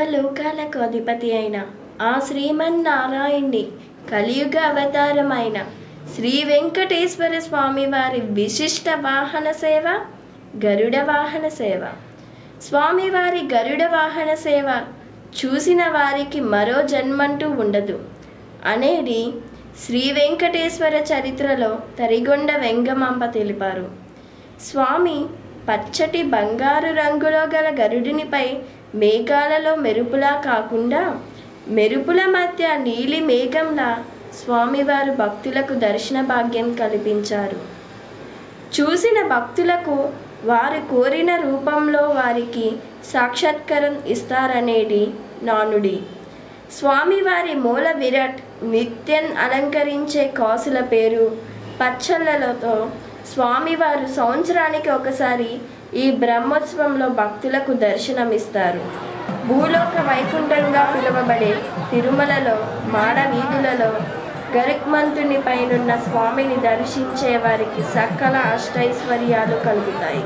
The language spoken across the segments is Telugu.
సర్వలోకాలకు అధిపతి అయిన ఆ శ్రీమన్నారాయణ్ణి కలియుగ అవతారమైన శ్రీ వెంకటేశ్వర స్వామి వారి విశిష్ట వాహన సేవ గరుడ వాహన సేవ స్వామివారి గరుడ వాహన సేవ చూసిన వారికి మరో జన్మంటూ ఉండదు అనేది శ్రీ వెంకటేశ్వర చరిత్రలో తరిగొండ వెంగమాంబ తెలిపారు స్వామి పచ్చటి బంగారు రంగులో గల గరుడినిపై మేఘాలలో మెరుపులా కాకుండా మెరుపుల మధ్య నీలి మేఘంలా స్వామివారు భక్తులకు దర్శన భాగ్యం కల్పించారు చూసిన భక్తులకు వారు కోరిన రూపంలో వారికి సాక్షాత్కారం ఇస్తారనేది నానుడి స్వామివారి మూల విరాట్ నిత్యం అలంకరించే కాసుల పేరు పచ్చళ్ళలతో స్వామివారు సంవత్సరానికి ఒకసారి ఈ బ్రహ్మోత్సవంలో భక్తులకు దర్శనమిస్తారు భూలోక వైకుంఠంగా పిలువబడే తిరుమలలో మాడ వీధులలో గరుక్మంతుని పైనున్న స్వామిని దర్శించే వారికి సకల అష్టైశ్వర్యాలు కలుగుతాయి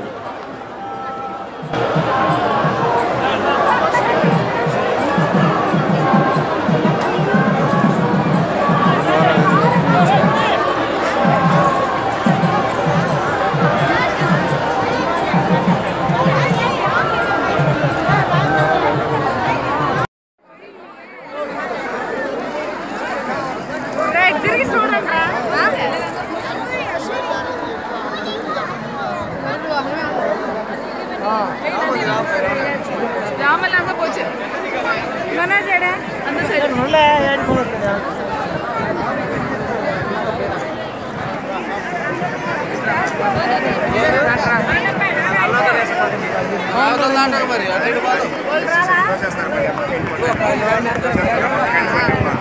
తిరిగి చూడండి രാമല്ല അങ്ങ് പോച്ച് ഇങ്ങനെ ചേടാ അന്ന് സൈഡ് మరి అటు ఇటు పోదాం.